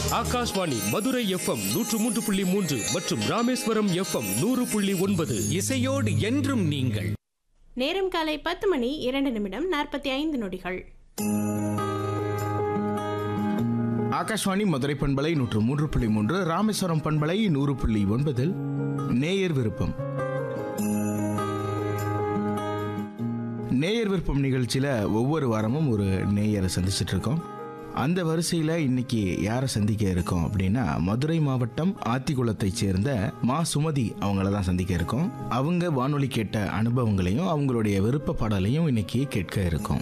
Akashvani Madurai FM நூற்று மூன்று புள்ளி மூன்று மற்றும் ராமேஸ்வரம் எஃப்எம் நூறு புள்ளி ஒன்பது இசையோடு என்றும் நீங்கள் நேரம் காலை பத்து மணி இரண்டு நிமிடம் நாற்பத்தி ஐந்து நொடிகள் ஆகாஷ்வாணி மதுரை பண்பலை நூற்று மூன்று புள்ளி மூன்று ராமேஸ்வரம் பண்பலை நூறு புள்ளி ஒன்பதில் நேயர் விருப்பம் நேயர் விருப்பம் நிகழ்ச்சியில் ஒவ்வொரு வாரமும் ஒரு நேயரை சந்திச்சுட்டு இருக்கோம் அந்த வரிசையில் இன்னைக்கு யாரை சந்திக்க இருக்கோம் அப்படின்னா மதுரை மாவட்டம் ஆத்திக்குளத்தைச் சேர்ந்த மா சுமதி அவங்கள தான் சந்திக்க இருக்கோம் அவங்க வானொலி கேட்ட அனுபவங்களையும் அவங்களுடைய விருப்ப பாடலையும் இன்னைக்கு கேட்க இருக்கோம்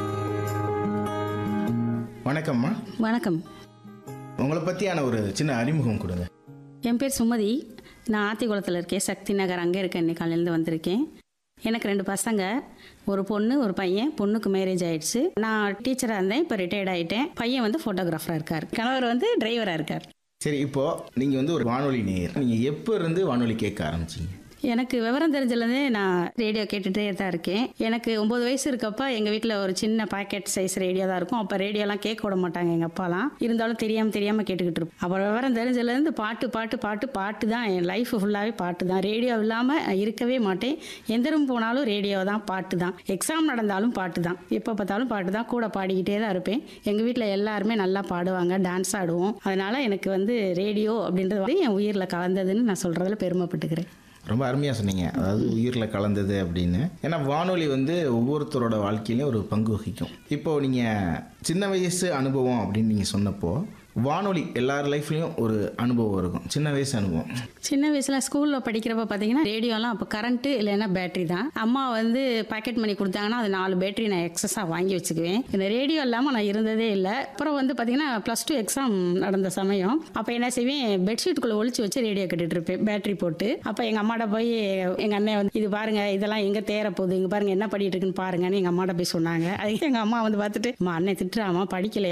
வணக்கம்மா வணக்கம் உங்களை பற்றியான ஒரு சின்ன அறிமுகம் கொடுங்க என் பேர் சுமதி நான் ஆத்திக்குளத்தில் இருக்கேன் சக்தி நகர் அங்கே இருக்கேன் இன்னைக்கு காலையிலேருந்து வந்திருக்கேன் எனக்கு ரெண்டு பசங்க ஒரு பொண்ணு ஒரு பையன் பொண்ணுக்கு மேரேஜ் ஆயிடுச்சு நான் டீச்சராக இருந்தேன் இப்போ ரிட்டையர்ட் ஆகிட்டேன் பையன் வந்து ஃபோட்டோகிராஃபராக இருக்கார் கணவர் வந்து டிரைவராக இருக்கார் சரி இப்போ நீங்கள் வந்து ஒரு வானொலி நேயர் நீங்கள் எப்போ இருந்து வானொலி கேட்க ஆரம்பிச்சீங்க எனக்கு விவரம் தெரிஞ்சதுலேருந்தே நான் ரேடியோ கேட்டுகிட்டே தான் இருக்கேன் எனக்கு ஒம்பது வயசு இருக்கப்ப எங்கள் வீட்டில் ஒரு சின்ன பாக்கெட் சைஸ் ரேடியோ தான் இருக்கும் அப்போ ரேடியோலாம் கேட்க விட மாட்டாங்க எங்கள் அப்பாலாம் இருந்தாலும் தெரியாமல் தெரியாமல் கேட்டுக்கிட்டு இருப்போம் அப்புறம் விவரம் தெரிஞ்சதுலேருந்து பாட்டு பாட்டு பாட்டு பாட்டு தான் என் லைஃப் ஃபுல்லாகவே பாட்டு தான் ரேடியோ இல்லாமல் இருக்கவே மாட்டேன் எந்த ரூம் போனாலும் ரேடியோ தான் பாட்டு தான் எக்ஸாம் நடந்தாலும் பாட்டு தான் எப்போ பார்த்தாலும் பாட்டு தான் கூட பாடிக்கிட்டே தான் இருப்பேன் எங்கள் வீட்டில் எல்லாருமே நல்லா பாடுவாங்க டான்ஸ் ஆடுவோம் அதனால் எனக்கு வந்து ரேடியோ அப்படின்றது வந்து என் உயிரில் கலந்ததுன்னு நான் சொல்கிறதுல பெருமைப்பட்டுக்கிறேன் ரொம்ப அருமையாக சொன்னீங்க அதாவது உயிரில் கலந்தது அப்படின்னு ஏன்னா வானொலி வந்து ஒவ்வொருத்தரோட வாழ்க்கையிலையும் ஒரு பங்கு வகிக்கும் இப்போ நீங்கள் சின்ன வயசு அனுபவம் அப்படின்னு நீங்கள் சொன்னப்போ வானொலி எல்லார் லைஃப்லேயும் ஒரு அனுபவம் இருக்கும் சின்ன வயசு அனுபவம் சின்ன வயசுல ஸ்கூல்ல படிக்கிறப்ப பார்த்தீங்கன்னா ரேடியோலாம் அப்போ கரண்ட்டு இல்லைன்னா பேட்டரி தான் அம்மா வந்து பாக்கெட் மணி கொடுத்தாங்கன்னா அது நாலு பேட்டரி நான் எக்ஸஸாக வாங்கி வச்சுக்குவேன் இந்த ரேடியோ இல்லாமல் நான் இருந்ததே இல்லை அப்புறம் வந்து பார்த்தீங்கன்னா ப்ளஸ் டூ எக்ஸாம் நடந்த சமயம் அப்போ என்ன செய்வேன் பெட்ஷீட்டுக்குள்ளே ஒளிச்சு வச்சு ரேடியோ கேட்டுட்டு இருப்பேன் பேட்டரி போட்டு அப்போ எங்கள் அம்மாட்ட போய் எங்கள் அண்ணன் வந்து இது பாருங்க இதெல்லாம் எங்கே தேர போகுது இங்கே பாருங்க என்ன பண்ணிட்டு இருக்குன்னு பாருங்கன்னு எங்கள் அம்மாட்ட போய் சொன்னாங்க அது எங்கள் அம்மா வந்து பார்த்துட்டு அம்மா அண்ணன் திட்டுறாமா படிக்கல